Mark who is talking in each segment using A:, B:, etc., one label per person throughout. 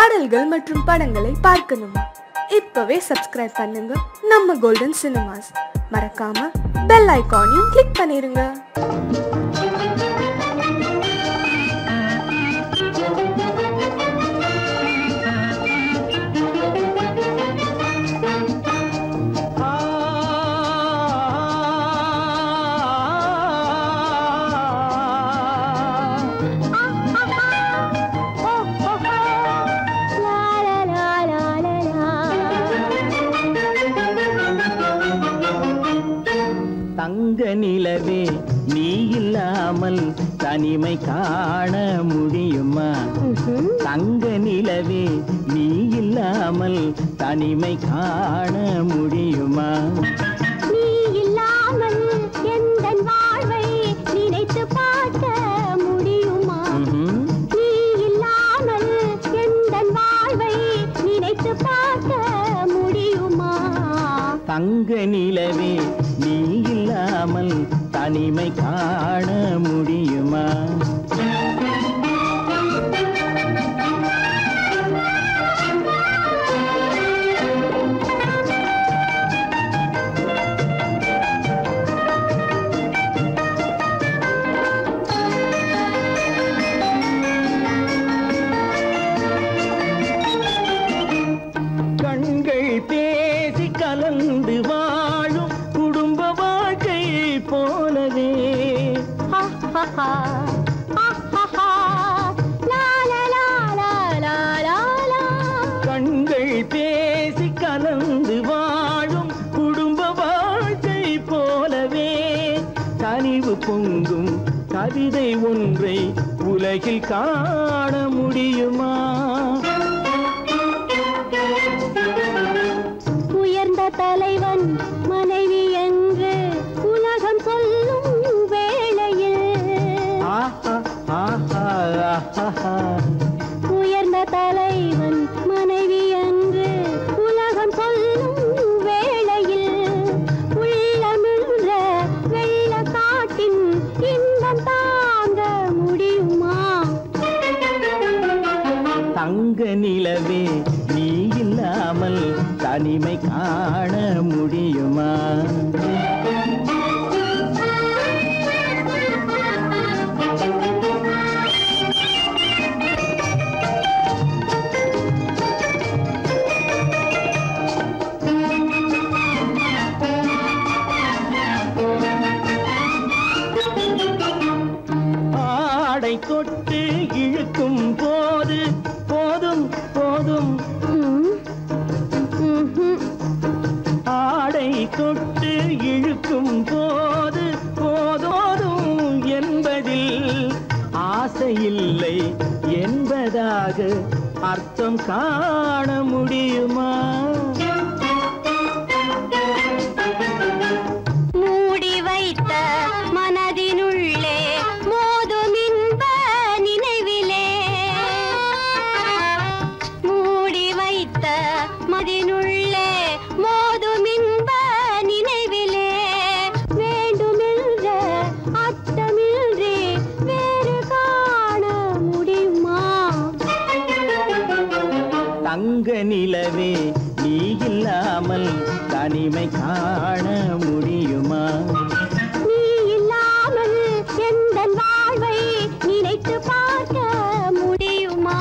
A: பாடல்கள் மற்றும் படங்களை பார்க்கணுமா இப்பவே சப்ஸ்கிரைப் பண்ணுங்க நம்ம கோல்டன் சினிமாஸ் மறக்காம பெல் ஐகானையும் கிளிக் பண்ணிருங்க
B: தங்க நிலவே நீ இல்லாமல் தனிமை காண முடியுமா தங்க நிலவே நீ இல்லாமல் தனிமை காண முடியுமா
C: நீ இல்லாமல் எந்தன் வாழ்வை நினைத்து பார்க்க முடியுமா
B: ம்ஹும்.
C: நீ இல்லாமல் எந்தன் வாழ்வை நினைத்து பார்க்க முடியுமா
B: தங்க நிலவே நீ இல்லாமல் தனிமை காண முடியுமா கண்கள் பேசி கலந்து வாழும் குடும்ப வாழ்க்கை போலவே
C: ஹா, ஹா, ஹா. ஹா, ஹா, ஹா. லா, லா, லா, லா, லா, லா, லா.
B: கண்கள் பேசி கலந்து வாழும் குடும்ப வாழ்க்கை போலவே கனிவு பொங்கும் கவிதை ஒன்றை உலகில் காண முடியுமா
C: உயர்ந்த தலைவன் மனைவி என்று உலகம் சொல்லும் வேளையில்
B: ஆஹா, ஆஹா, ஆஹா.
C: உயர்ந்த தலைவன் மனைவி என்று உலகம் சொல்லும் வேளையில் உள்ளமிழ்ற வெள்ளக்காட்டின் இன்பம் தாங்க முடியுமா
B: தங்க நிலவே நீ இல்லாமல் தனிமை காண முடியுமா ஆடை தொட்டு இழுக்கும் போது போதும் போதும்
C: ம், ம்ஹும்.
B: ஆடை தொட்டு இழுக்கும் போது போதோதும் என்பதில் ஆசையில்லை என்பதாக அர்த்தம் காண முடியுமா
C: மூடி வைத்த மனதினுள்ளே மோதும் இன்ப நினைவிலே மூடி வைத்த மதினுள்ளே மோதும் இன்ப நினைவிலே வேண்டுமென்ற அர்த்தமின்றி வேறு காண முடியுமா
B: தங்க நிலவே நீ இல்லாமல் தனிமை காண முடியுமா
C: நீ இல்லாமல் எந்தன் வாழ்வை நினைத்து பார்க்க முடியுமா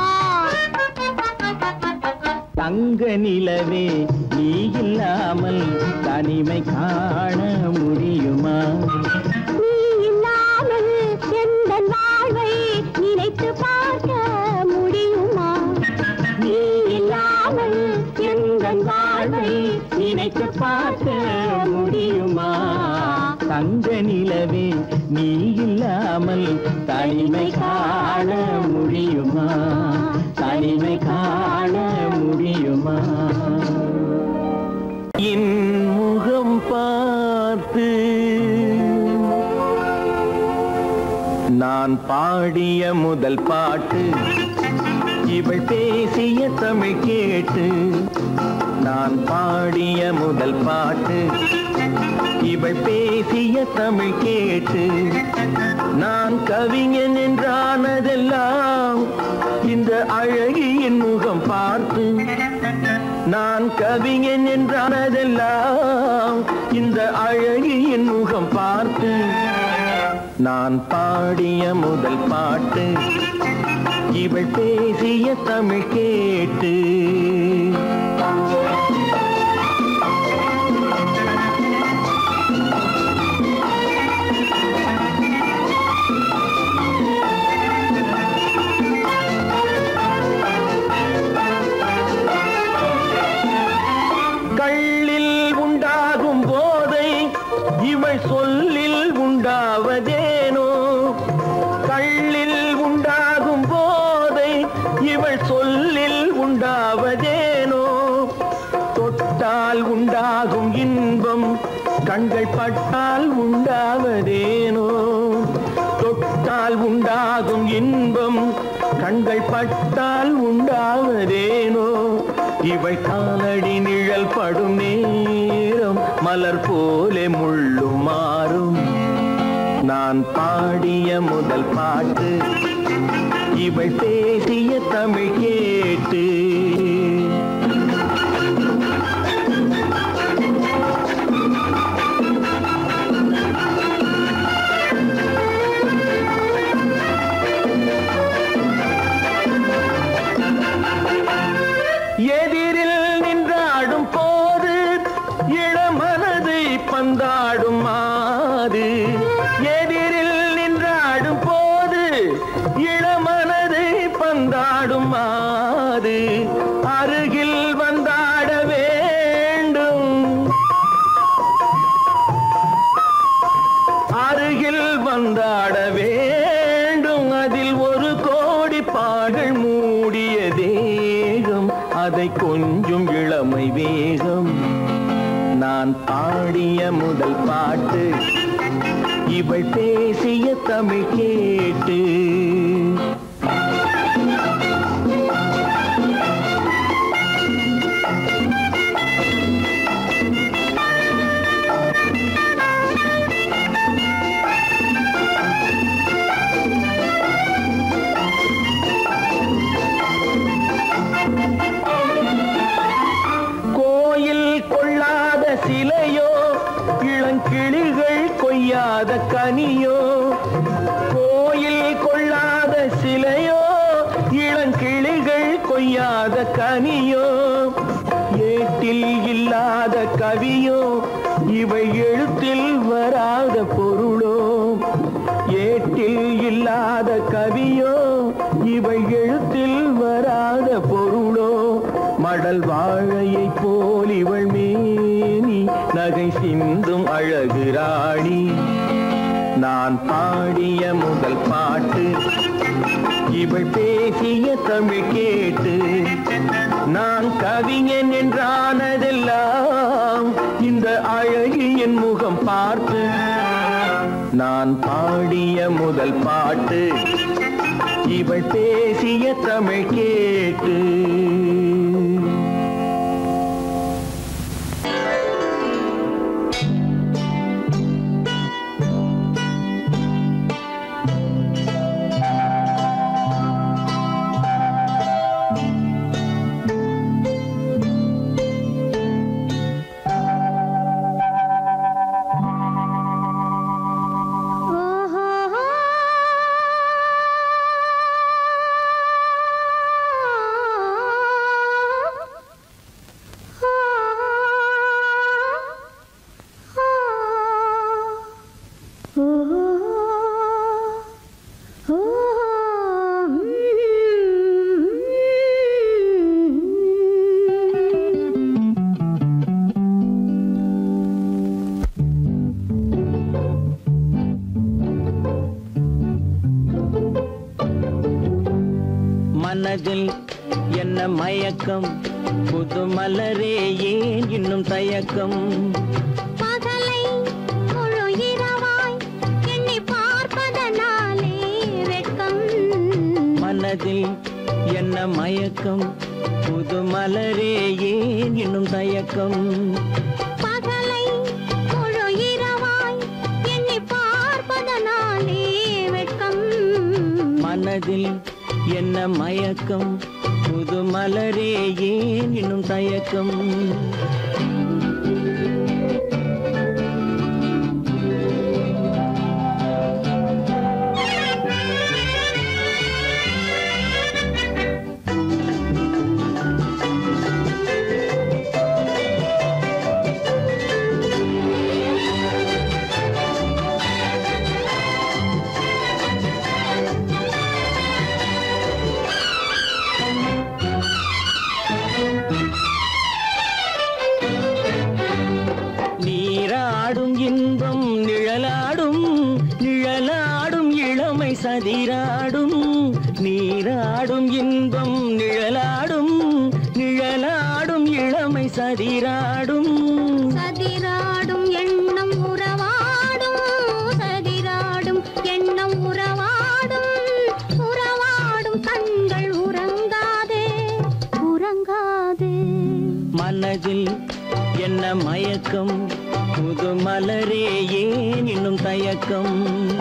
B: தங்க நிலவே நீ இல்லாமல் தனிமை காண முடியுமா
C: நீ இல்லாமல் எந்தன் வாழ்வை நினைத்து பார்க்க முடியுமா
B: நீ இல்லாமல் எந்தன் வாழ்வை நினைத்து பார்க்க முடியுமா தங்க நிலவே நீ இல்லாமல் தனிமை காண முடியுமா தனிமை காண முடியுமா என் முகம் பார்த்து நான் பாடிய முதல் பாட்டு இவள் பேசிய தமிழ் கேட்டு நான் பாடிய முதல் பாட்டு இவள் பேசிய தமிழ் கேட்டு நான் கவிஞன் என்றானதெல்லாம் இந்த அழகியின் முகம் பார்த்து நான் கவிஞன் என்றானதெல்லாம் இந்த அழகியின் முகம் பார்த்து நான் பாடிய முதல் பாட்டு இவள் பேசிய தமிழ் கேட்டு கள்ளில் உண்டாகும் போதை இவள் சொல்லில் உண்டாவதேனோ கள்ளில் உண்டாகும் போதை இவள் சொல்லில் உண்டாவதேனோ தொட்டால் உண்டாகும் இன்பம் கண்கள் பட்டால் உண்டாவதேனோ தொட்டால் உண்டாகும் இன்பம் கண்கள் பட்டால் உண்டாவதேனோ இவள் காலடி நிழல் படும் நேரம் மலர் போலே முள்ளும் மாறும் நான் பாடிய முதல் பாட்டு இவள் பேசிய தமிழ் கேட்டு எதிரில் நின்றாடும் போது இளமனதை பந்தாடும் மாது எதிரில் நின்றாடும் போது இளமனதை பந்தாடும் மாது அருகில் வந்தாட வேண்டும் அருகில் வந்தாட வேண்டும் அதில் ஒரு கோடி பாடல் மூடிய தேகம் அதை கொஞ்சம் இளமை வேகம் நான் பாடிய முதல் பாட்டு இவள் பேசிய தமிழ் கேட்டு கோயில் கொள்ளாத சிலையோ இளங்கிளிகள் கொய்யாத கனியோ கோயில் கொள்ளாத சிலையோ இளங்கிளிகள் கொய்யாத கனியோ ஏட்டில் இல்லாத கவியோ இவை எழுத்தில் வராத பொருளோ ஏட்டில் இல்லாத கவியோ இவை எழுத்தில் வராத பொருளோ மடல் வாழையை போல் இவள் மேனி நகை சிந்தும் அழகு ராணி நான் பாடிய முதல் பாட்டு இவள் பேசிய தமிழ் கேட்டு நான் கவிஞன் என்றானதெல்லாம் இந்த அழகியின் முகம் பார்த்து நான் பாடிய முதல் பாட்டு இவள் பேசிய தமிழ் கேட்டு மனதில் என்ன மயக்கம் புது மலரே ஏன் இன்னும் தயக்கம்
C: பகலை முழு இரவாய் எண்ணி பார்ப்பதனாலே வெட்கம்
B: மனதில் என்ன மயக்கம் புது மலரே ஏன் இன்னும் தயக்கம்
C: பகலை முழு இரவாய் எண்ணி பார்ப்பதனாலே வெட்கம்
B: மனதில் என்ன மயக்கம் புது மலரே ஏன் இன்னும் தயக்கம் நீராடும் இன்பம் நிழலாடும் நிழலாடும் இளமை சதிராடும் நீராடும் இன்பம் நிழலாடும் நிழலாடும் இளமை சதிராடும்
C: சதிராடும் எண்ணம் உறவாடும் சதிராடும் எண்ணம் உறவாடும் உறவாடும் கண்கள் உறங்காதே உறங்காதே
B: மனதில் என்ன மயக்கம் புது மலரே ஏன் இன்னும் தயக்கம்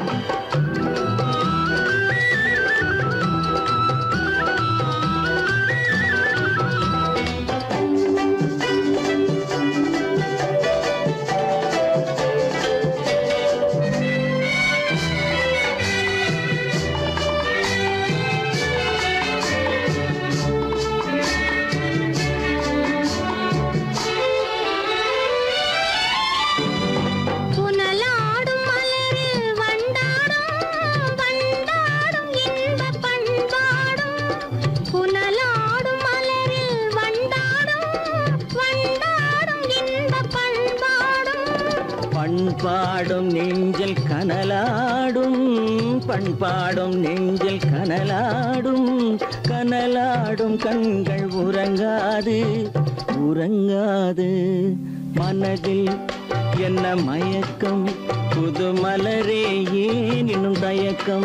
C: புனலாடும் மலரில் வண்டாடும் வண்டாடும் இன்பப் பண்பாடும் புனலாடும் மலரில் வண்டாடும் வண்டாடும் இன்பப் பண்பாடும்
B: பண்பாடும் நெஞ்சில் கனலாடும் பண்பாடும் நெஞ்சில் கனலாடும் கனலாடும் கண்கள் உறங்காது உறங்காது மனதில் என்ன மயக்கம் புது மலரே ஏன் இன்னும் தயக்கம்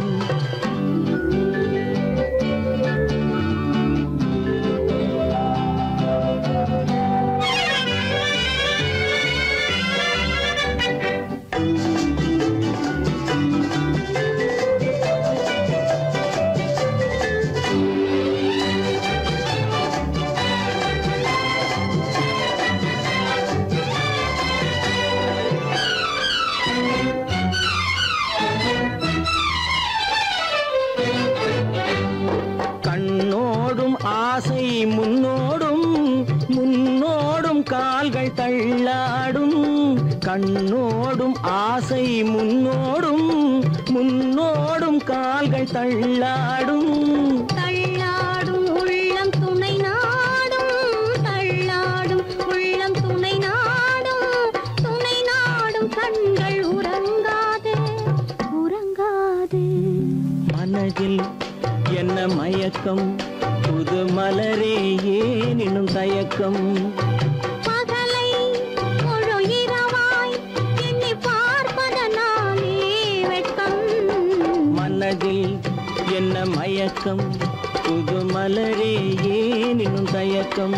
B: கண்ணோடும் ஆசை முன்னோடும் முன்னோடும் கால்கள் தள்ளாடும் கண்ணோடும் ஆசை முன்னோடும் முன்னோடும் கால்கள் தள்ளாடும்
C: தள்ளாடும் உள்ளம் துணை நாடும் தள்ளாடும் உள்ளம் துணை நாடும் துணை நாடும் கண்கள் உறங்காதே உறங்காதே
B: மனதில் என்ன மயக்கம் புது மலரே ஏன் இன்னும் தயக்கம்
C: பகலை முழு இரவாய் எண்ணி பார்ப்பதனாலே வெட்கம்
B: மனதில் என்ன மயக்கம் புது மலரே ஏன் இன்னும் தயக்கம்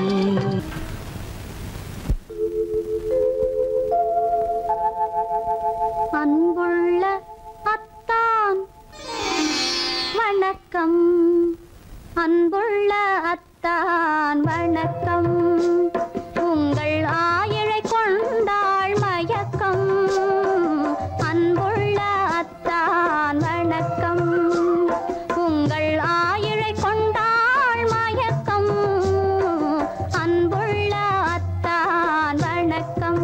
C: அன்புள்ள அத்தான் வணக்கம் அன்புள்ள அத்தான் வணக்கம் உங்கள் ஆயிழை கொண்டாள் மயக்கம் அன்புள்ள அத்தான் வணக்கம் உங்கள் ஆயிழை கொண்டாள் மயக்கம் அன்புள்ள அத்தான் வணக்கம்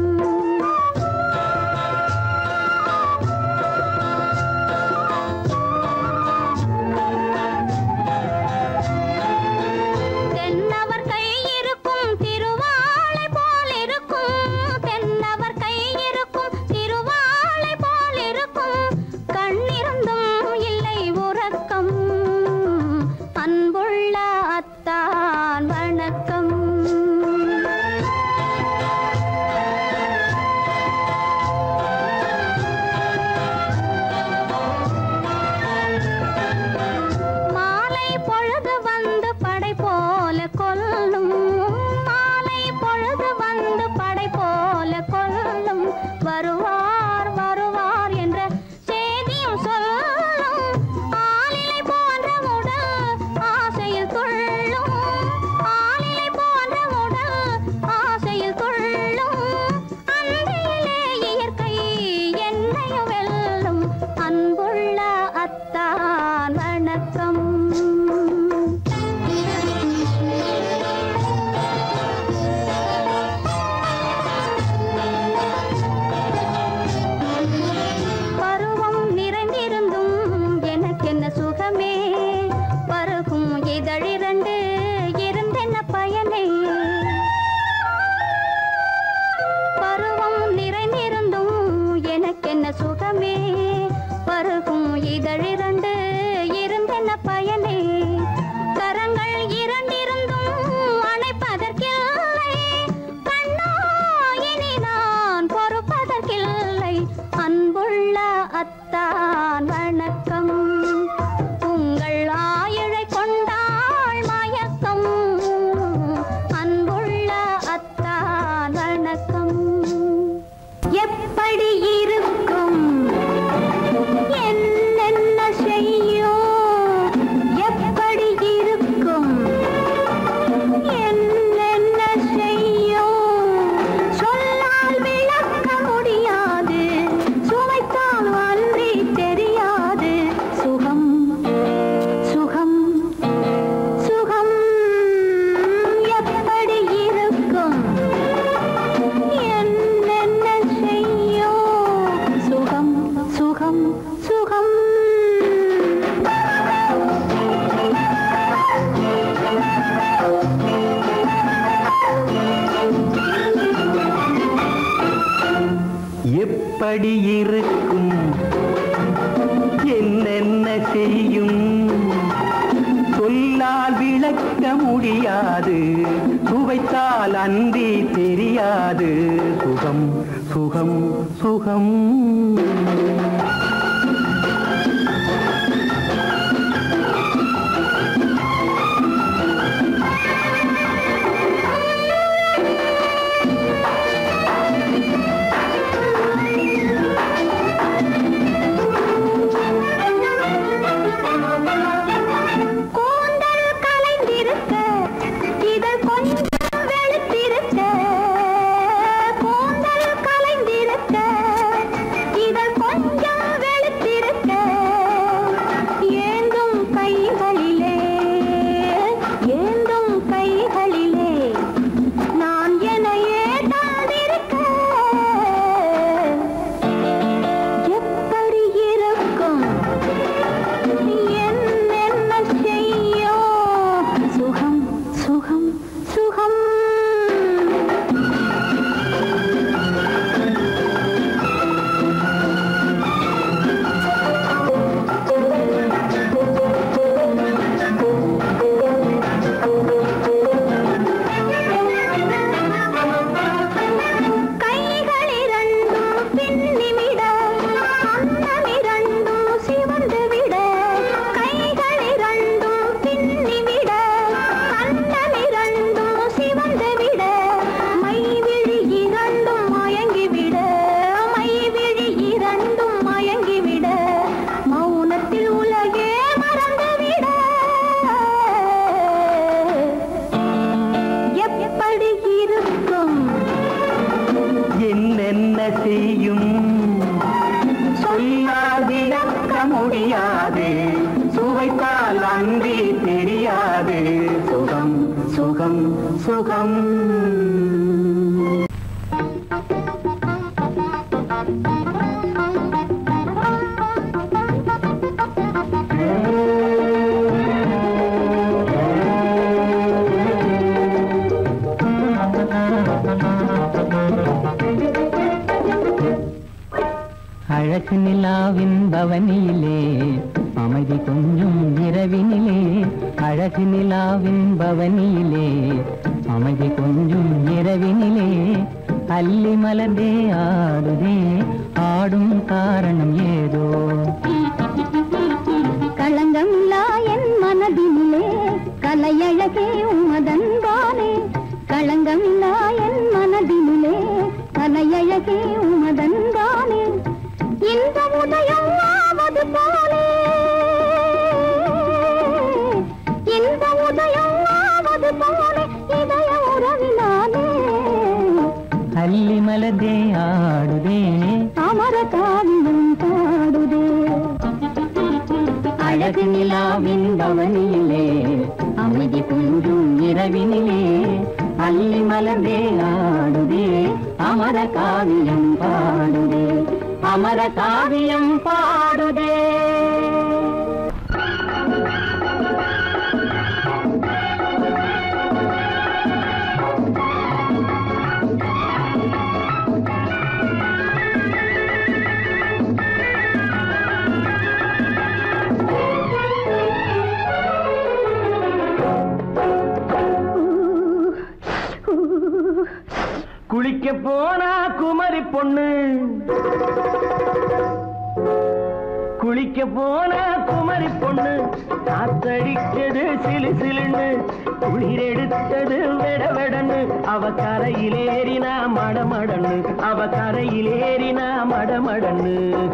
C: தென்னவர் கை இருக்கும் திருவாளை போல் இருக்கும் தென்னவர் கை இருக்கும் திருவாளை போல் இருக்கும் கண்ணிருந்தும் இல்லை உறக்கம் அன்புள்ள அத்தான் வணக்கம் மாலை பொழுது வந்து படை போல கொல்லும் மாலை பொழுது வந்து படை போல கொல்லும் வருவார் வருவார் என்ற செய்தியும் சொல்லும் ஆளிலை போன்ற பருகும் இதழிரண்டு இருந்தென்ன பயனே கரங்கள் இரண்டிருந்தும் அணைப்பதற்கில்லை கண்ணா இனி நான் பொறுப்பதற்கில்லை அன்புள்ள அத்தான் வணக்கம் உங்கள் ஆயுளை கொண்டாள் மயக்கம் அன்புள்ள அத்தான் வணக்கம் எப்படி இருக்கும் என்னென்ன செய்யும் எப்படி இருக்கும் என்னென்ன செய்யும் சொல்லால் விளக்க முடியாது சுமைத்தால் அன்றி தெரியாது சுகம் சுகம் சுகம் எப்படி இருக்கும் என்னென்ன செய்யும் சுகம் சுகம் சுகம்
B: எப்படி இருக்கும் என்னென்ன செய்யும் சொல்லால் விளக்க முடியாது சுவைத்தால் அன்றி தெரியாது சுகம் சுகம் சுகம்
C: கூந்தல் கலைந்திருக்க இதழ் கொஞ்சம் வெளுத்திருக்க கூந்தல் கலைந்திருக்க இதழ் கொஞ்சம் வெளுத்திருக்க ஏந்தும் கைகளிலே ஏந்தும் கைகளிலே நான் என்னையே தாழ்ந்திருக்க எப்படி இருக்கும் என்னென்ன செய்யும் சுகம் சுகம் சுகம் கைகள் இரண்டும் பின்னிவிட அன்னம் இரண்டும் சிவந்து விட கைகள் இரண்டும் பின்னிவிட அன்னம் இரண்டும் சிவந்து விட மைவிழி இரண்டும் மயங்கிவிட மைவிழி இரண்டும் மயங்கிவிட மௌனத்தில் உலகே மறந்துவிட எப்படி இருக்கும்
B: என்னென்ன செய்யும் சொல்லால் விளக்க முடியாது சுவைத்தால் அன்றி தெரியாது சுகம் சுகம் சுகம் அழகு நிலாவின் பவனியிலே அமைதி கொஞ்சம் இரவினிலே அழகு நிலாவின் பவனியிலே அமைதி கொஞ்சம் இரவினிலே அல்லி மலர்ந்தே ஆடுதே ஆடும் காரணம் ஏதோ
C: களங்கமில்லா என் மனதினிலே கலையழகே உமதன்பானே களங்கமில்லா என் மனதினிலே கலையழகே உமதன்பானே இந்த உதயம் ஆவது போலே இந்த உதயம் ஆவது போலே இதய உறவினாலே
B: அல்லி மலர்ந்தே ஆடுதே
C: அமர காவியம் பாடுதே
B: அழகு நிலாவின் பவனியிலே அமைதி கொஞ்சம் இரவினிலே அள்ளி மலர்ந்தே ஆடுதே அமர காவியம் பாடுதே அமர காவியம் பாடுதே
C: ஆ
D: குளிக்க போனா குமரி பொண்ணு குளிக்க போனா குமரி பொண்ணு காத்தடிச்சது சிலு சிலுன்னு குளிர் எடுத்தது வெட வெடன்னு அவ கரையிலேறினா மடமடன்னு அவ கரையிலேறினா மடமடன்னு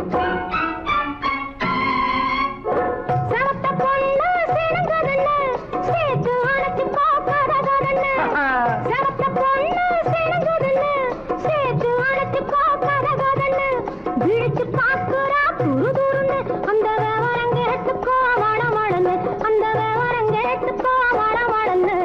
C: செவத்த பொண்ணு சிணுங்குதுன்னு, சேர்த்து அணைச்சு பார்க்காததுன்னு. செவத்த பொண்ணு சிணுங்குதுன்னு, சேர்த்து அணைச்சு பார்க்காததுன்னு. விழிச்சு பார்க்குறா துரு துருன்னு, அந்த விவரம் கேட்டுக்கோ மடமடன்னு, அந்த விவரம் கேட்டுக்கோ மடமடன்னு.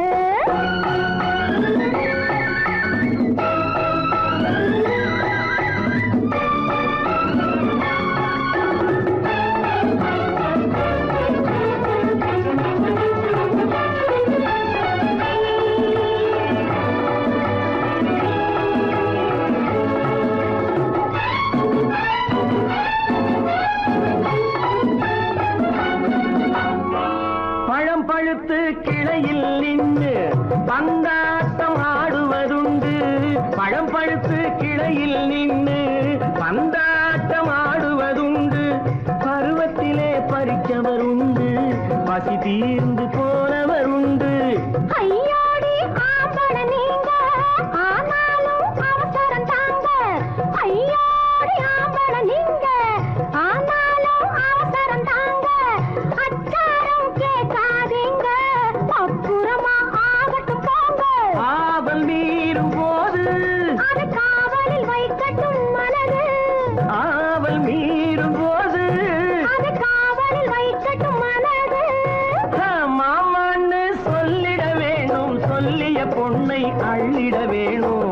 D: பழம் பழுத்து கிளையில் நின்று பந்தாட்டம் ஆடுவதுண்டு பழம் பழுத்து கிளையில் நின்று பந்தாட்டம் ஆடுவதுண்டு பருவத்திலே பறிச்சவர் உண்டு பசி தீர்ந்து போனவர் உண்டு
C: ஐயோடி ஆம்பள நீங்க ஆனாலும் அவசரம் தாங்க ஐயோடி ஆம்பள நீங்க ஆனாலும் அவசரம் தாங்க அச்சாரம் கேட்காதீங்க அப்புறமா ஆகட்டும் போங்க
D: ஆவல் மீறும் போது
C: அது காவலில் வைக்கட்டும் மனது
D: ஆவல் மீறும் போது
C: அது காவலில் வைக்கட்டும் மனது
D: மாமான்னு சொல்லிட வேணும் சொல்லிய பொண்ணை அள்ளிட வேணும்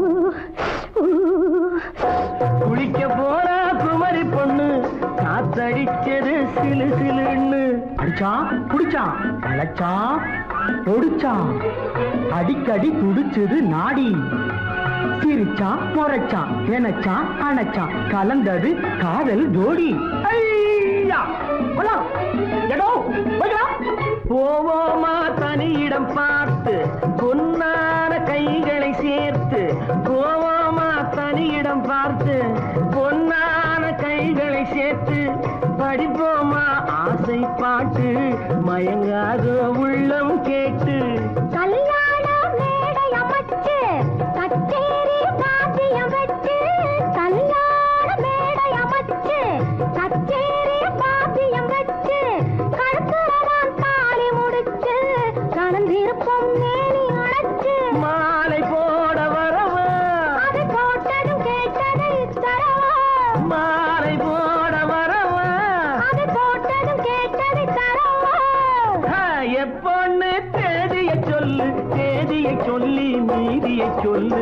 D: குளிக்க போறா குமரி பொண்ணு காத்தடிச்சது சிலு சிலுன்னு
E: அடிச்சான் புடிச்சான் அழைச்சான் ஒடிச்சான் அடிக்கடி துடிச்சது நாடி சிரிச்சான் முறைச்சான் நினைச்சான் அணைச்சான் கலந்தது காதல் ஜோடி ஐயா! போலாம். எடோ, போய்க்கலாம்.
D: போவோமா தனியிடம் பார்த்து பொன்னான கைகளை சேர்த்து போவோமா தனியிடம் பார்த்து பொன்னான கைகளை சேர்த்து படிப்போமா ஆசை பாட்டு மயங்காத உள்ளம் கேட்டு
C: கல்யாண மேடை அமைச்சு கச்சேரி வாத்தியம் வச்சு கல்யாண மேடை அமைச்சு கச்சேரி வாத்தியம் வச்சு கழுத்துறவான் தாலி முடிச்சு கலந்திருப்போம் மேனி அணைச்சு
D: மாலை போட வரவா
C: அது போட்டதும் கேட்டதை தரவா
D: மாலை போட வரவா
C: அது போட்டதும் கேட்டதை தரவா
D: ஆ, எப்பொண்ணு தேதிய சொல்லு தேதியை சொல்லி மீதியை சொல்லு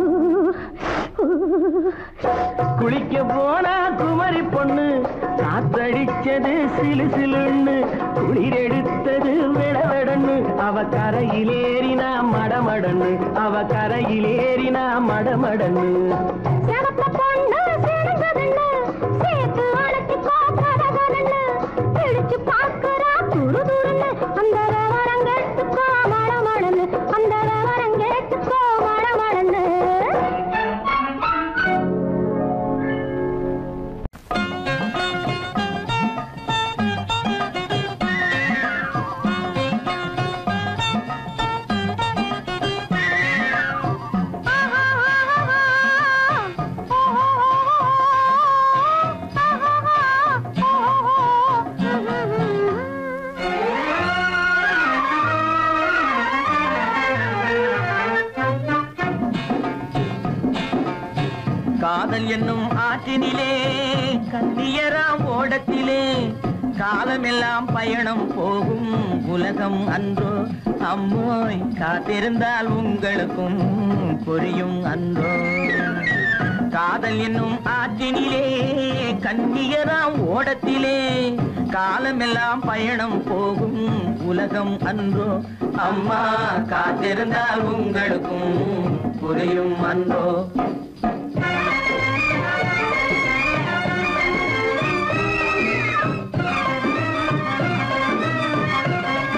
D: குளிக்க போனா குமரி பொண்ணு காத்தடிச்சது சிலு சிலுன்னு குளிர் எடுத்தது விடவெடன்னு அவ கரையிலேறினா மடமடன்னு அவ கரையிலேறினா மடமடன்னு
C: செவத்த பொண்ணு சிணுங்குதுன்னு, சேர்த்து அணைச்சு பார்க்காததுன்னு, பிடிச்சு பார்க்கறா துரு துருன்னு, அந்த விவரம் கேட்டுக்கோ மடமடன்னு, அந்த விவரம் கேட்டுக்கோ மடமடன்னு.
D: காதல் என்னும் ஆற்றினிலே கண்ணியராம் ஓடத்திலே காலமெல்லாம் பயணம் போகும் உலகம் அன்றோ அம்மோய் காத்திருந்தால் உங்களுக்கும் புரியும் அன்றோ காதல் என்னும் ஆற்றினிலே கண்ணியராம் ஓடத்திலே காலமெல்லாம் பயணம் போகும் உலகம் அன்றோ அம்மா காத்திருந்தால் உங்களுக்கும் புரியும் அன்றோ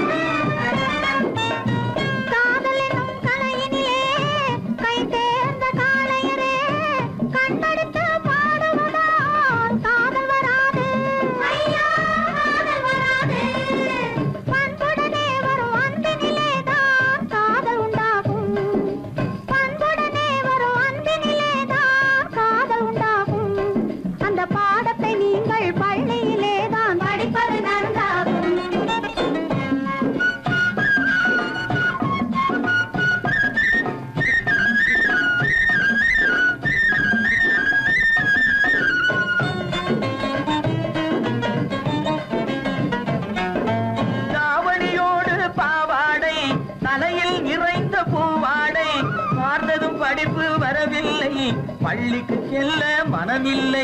C: காதல் என்னும் கலையினிலே கை தேர்ந்த
D: வரவில்லை பள்ளிக்கு செல்ல மனமில்லை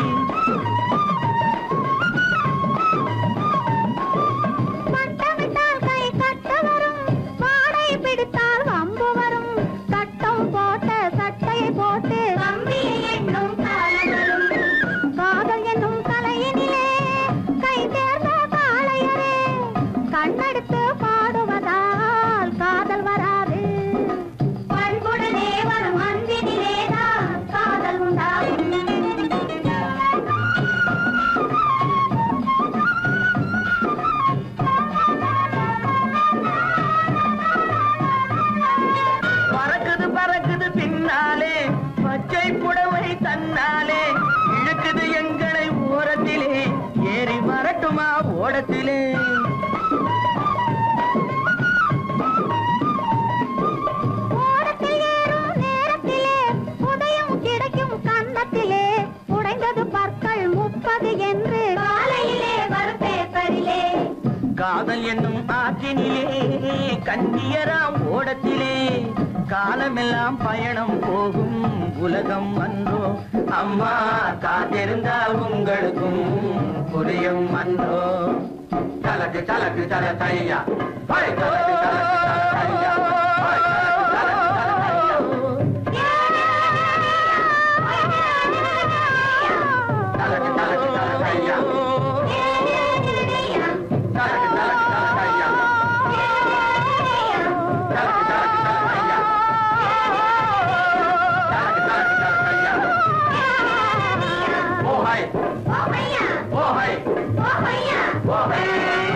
C: வட்டமிட்டால் கை கட்ட வரும் வாடை பிடித்தால் வம்பு வரும் சட்டம் போட்ட சட்டையை போட்டு கம்பியை எண்ணும் காலம் வரும் காதல் என்னும் கலையினிலே கை தேர்ந்த காளையரே கண்ணெடுத்து பாடுவதால் காதல் வராது பண்புடனே வரும் அன்பினிலேதான் காதல் உண்டாகும்
D: பறக்குது பறக்குது பின்னாலே பச்சை புடவை தன்னாலே இழுக்குது எங்களை ஓரத்திலே ஏறி வரட்டுமா ஓடத்திலே
C: ஓடத்தில் ஏறும் நேரத்திலே உதயம் கிடைக்கும் கன்னத்திலே உடைந்தது பற்கள் முப்பது என்று காலையிலே வரும் பேப்பரிலே
D: காதல் என்னும் ஆற்றினிலே கண்ணியராம் ஓடத்திலே காலமெல்லாம் பயணம் போகும் உலகம் அன்றோ அம்மா காத்திருந்தால் உங்களுக்கும் புரியும் அன்றோ தலக்கு தலக்கு தல தையா ஹோய், தலக்கு தலக்கு தல தையா. ஹோய், தலக்கு தலக்கு தல தையா. தலக்கு தலக்கு தல தையா. தலக்கு தலக்கு தல தையா. தலக்கு தலக்கு தல தையா. தலக்கு தலக்கு தல தையா. ஓ ஹாய் ஓ ஹாய் ஓ ஹாய்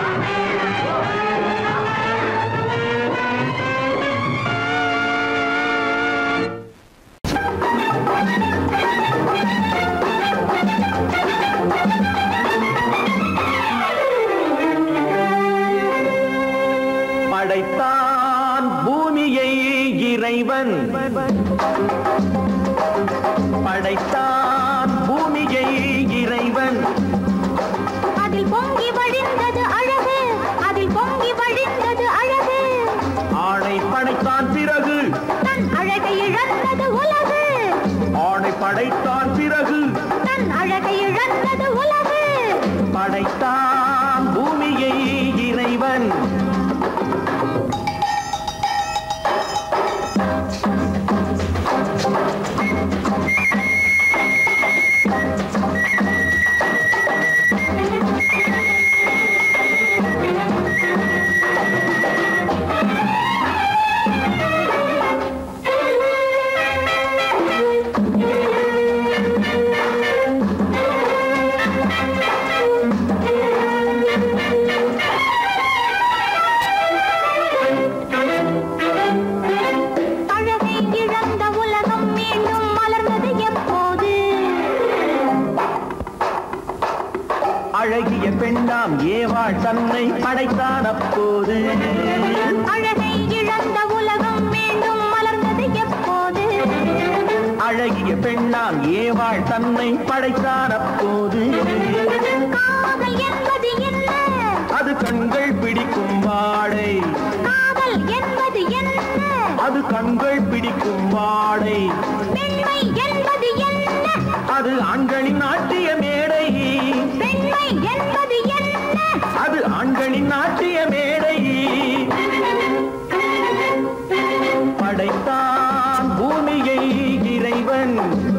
D: படைத்தான் பூமியை இறைவன் படைத்தான் பூமியை இறைவன்
C: அதில் பொங்கி வழிந்தது அழகு அதில் பொங்கி வழிந்தது அழகு
D: ஆணை படைத்தான் பிறகு
C: தன் அழகை இழந்தது உலகு
D: ஆணை படைத்தான் பிறகு
C: தன் அழகை இழந்தது உலகு
D: படைத்தான் பூமியை இறைவன்
C: அழகை இழந்த உலகம் மீண்டும் மலர்ந்தது எப்போது
D: அழகிய பெண்ணாம் ஏவாள் தன்னை படைத்தான் அப்போது
C: அழகை இழந்த உலகம் மீண்டும் மலர்ந்தது எப்போது
D: அழகிய பெண்ணாம் ஏவாள் தன்னை படைத்தான் அப்போது
C: காதல் என்பது என்ன
D: அது கண்கள் பிடிக்கும் வாடை
C: காதல் என்பது என்ன
D: அது கண்கள் பிடிக்கும் வாடை
C: பெண்மை என்பது என்ன
D: அது ஆண்களின் நாட்டிய மேடை
C: பெண்மை என்பது என்ன
D: அது ஆண்களின் நாட்டிய மேடை படைத்தான் பூமியை இறைவன்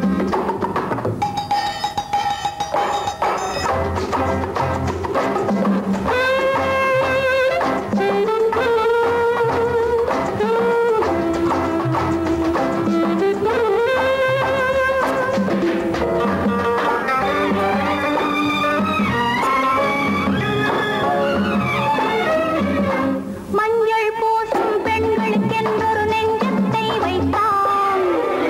C: மஞ்சள் பூசும் பெண்களுக்கென்றொரு நெஞ்சத்தை வைத்தான்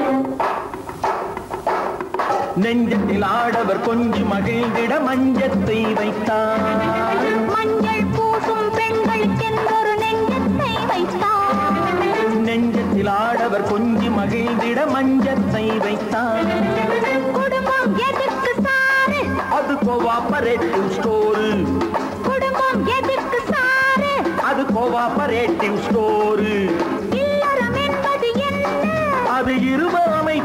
D: நெஞ்சத்தில் ஆடவர் கொஞ்சி மகிழ்ந்திட மஞ்சத்தை வைத்தார்
C: மஞ்சள் பூசும் பெண்களுக்கென்றொரு நெஞ்சத்தை வைத்தான்
D: நெஞ்சத்தில் ஆடவர் கொஞ்சி மகிழ்ந்திட மஞ்சத்தை வைத்தார்
C: குடும்பம் எதற்கு சாரு
D: அது கோவாபரேட்டிவ் ஸ்டோரு
C: குடும்பம் எதற்கு சாரு
D: அது கோவாபரேட்டிவ் ஸ்டோரு
C: இல்லறம் என்பது என்ன
D: அது இருப அமைத்த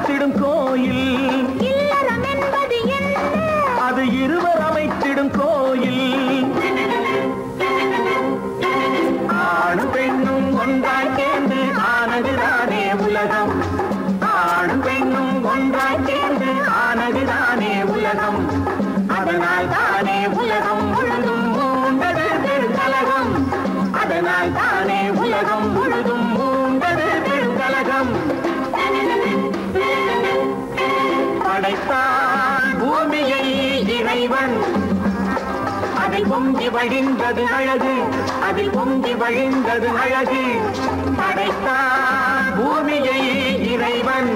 E: பொங்கி வழிந்தது அழகு அதில் பொங்கி வழிந்தது அழகு படைத்தான் பூமியை இறைவன்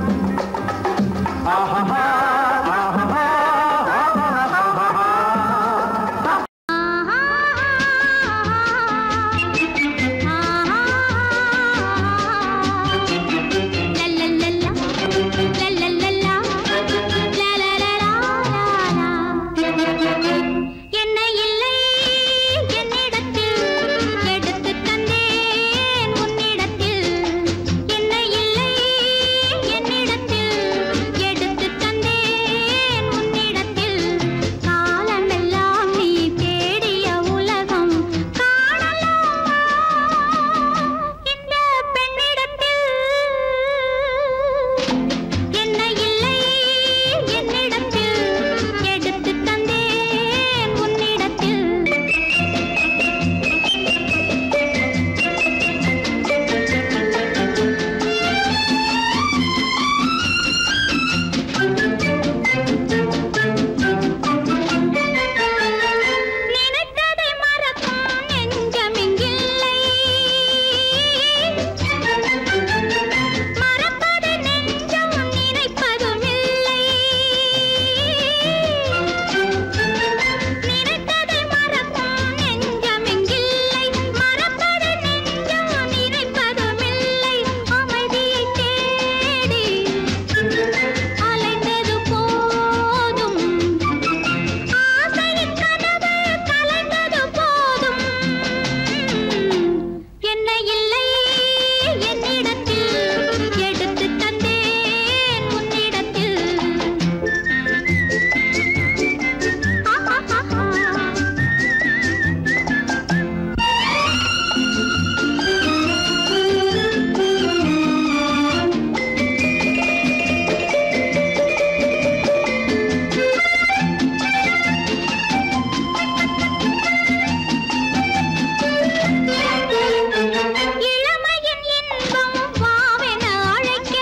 E: ஆஹா ஆஹா
C: என்ன இல்லை என்னிடத்தில் எடுத்து தந்தேன் உன்னிடத்தில் என்ன இல்லை என்னிடத்தில் எடுத்து தந்தேன் உன்னிடத்தில் காலமெல்லாம் நீ தேடிய உலகம் காணலாமா இந்த பெண்ணிடத்தில் என்ன இல்லை என்னிடத்தில் எடுத்து தந்தேன் உன்னிடத்தில் நினைத்ததை மறக்கும் நெஞ்சமிங்கில்லை மறப்பது நெஞ்சம் நினைப்பதும் இல்லை நினைத்ததை மறக்கும் நெஞ்சமிங்கில்லை மறப்பது நெஞ்சம் நினைப்பதும் இல்லை அமைதியை தேடி அலைந்தது போதும் ஆசையின் கனவு கலைந்தது போதும் என்ன இல்லை என்னிடத்தில் எடுத்து தந்தேன் உன்னிடத்தில் ஆஹா இளமையின் இன்பம் வாவென அழைக்க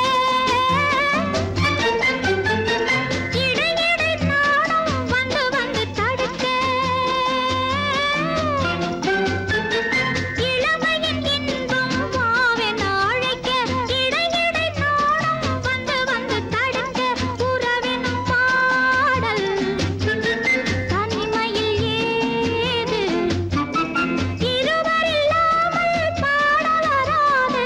C: இடையிடை நானும் வந்து வந்து தடுக்க இளமையின் இன்பம் வாவென அழைக்க இடையிடை நானும் வந்து வந்து தடுக்க உறவெனும் பாடல் தனிமையில் ஏது இருவரில்லாமல் பாட வராது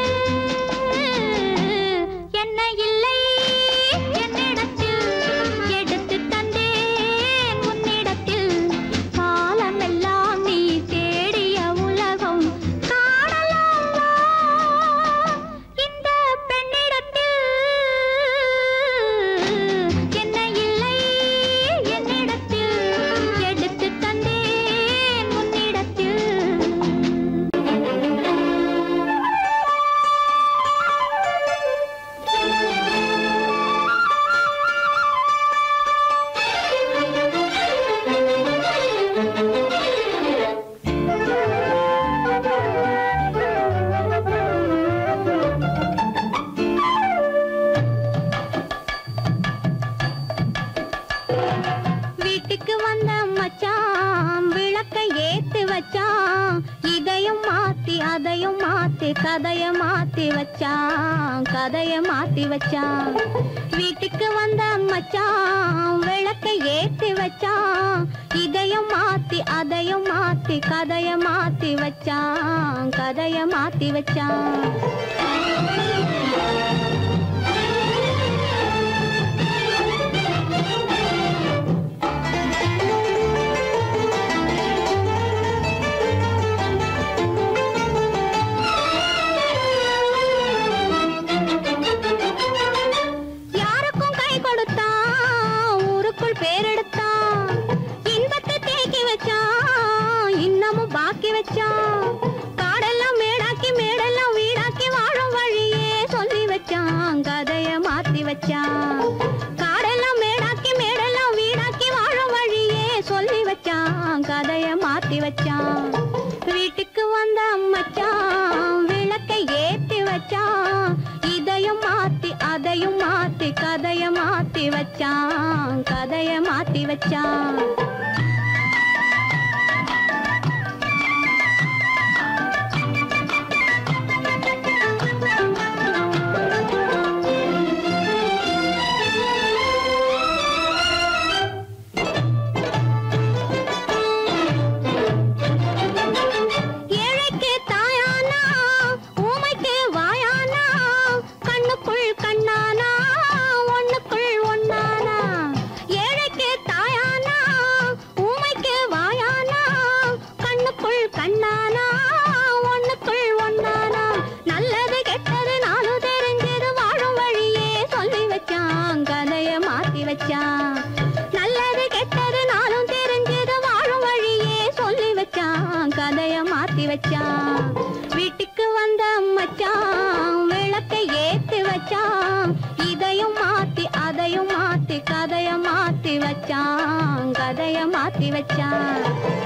C: என்ன இல்லை என்னிடத்தில் எடுத்து தந்தேன் உன்னிடத்தில் காலமெல்லாம் நீ தேடிய உலகம் காணலாமா இந்த பெண்ணிடத்தில் என்ன இல்லை என்னிடத்தில் எடுத்து தந்தேன் உன்னிடத்தில் வீட்டுக்கு வந்த மச்சான் விளக்கை ஏத்தி வச்சான் இதையும் மாத்தி அதையும் மாத்தி கதைய மாத்தி வச்சான் கதைய மாத்தி வச்சான் வீட்டுக்கு வந்த மச்சான் விளக்கை ஏத்தி வச்சான் இதையும் மாத்தி அதையும் மாத்தி கதைய மாத்தி வச்சான் கதைய மாத்தி வச்சான் யாருக்கும் கை கொடுத்தான் ஊருக்குள் பேரெடுத்தான் இன்பத்தை தேக்கி வச்சான் இன்னமும் பாக்கி வச்சான் காடெல்லாம் மேடாக்கி மேடெல்லாம் வீடாக்கி வாழும் வழியே சொல்லி வச்சான் கதைய மாத்தி வச்சான் காடெல்லாம் மேடாக்கி மேடெல்லாம் வீடாக்கி வாழும் வழியே சொல்லி வச்சான் கதைய மாத்தி வச்சான் வீட்டுக்கு வந்த மச்சான் விளக்கை ஏத்தி வச்சான் இதையும் மாத்தி அதையும் மாத்தி கதைய மாத்தி வச்சான் கதைய மாத்தி வச்சான் வச்சான் கதைய மாத்தி வச்சான்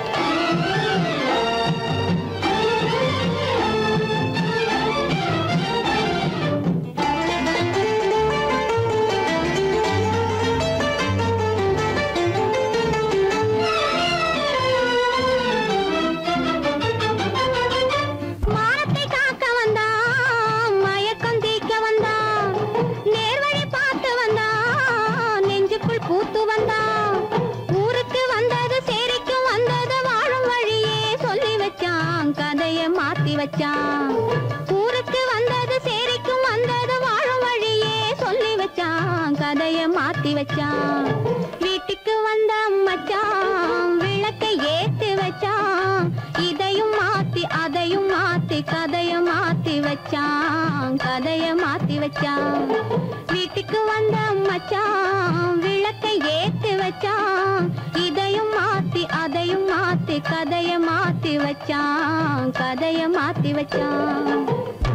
C: மானத்தை காக்க வந்தான் மயக்கம் தீக்க வந்தான் நேர்வழி பார்த்து வந்தான் நெஞ்சுக்குள் பூத்து வந்தான் ஊருக்கு வந்தது சேரிக்கும் வந்தது வாழும் வழியே சொல்லி வச்சான் கதைய மாத்தி வச்சான் ஊருக்கு வந்தது சேரிக்கும் வந்தது வாழும் வழியே சொல்லி வச்சான் கதைய மாத்தி வச்சான் வீட்டுக்கு வந்த மச்சான் விளக்கை ஏத்தி வச்சான் இதையும் மாத்தி அதையும் மாத்தி கதைய மாத்தி வச்சான் கதைய மாத்தி வச்சான் வீட்டுக்கு வந்த மச்சான் விளக்கை ஏத்தி வச்சான் இதையும் மாத்தி அதையும் மாத்தி கதைய மாத்தி வச்சான் கதைய மாத்தி வச்சான்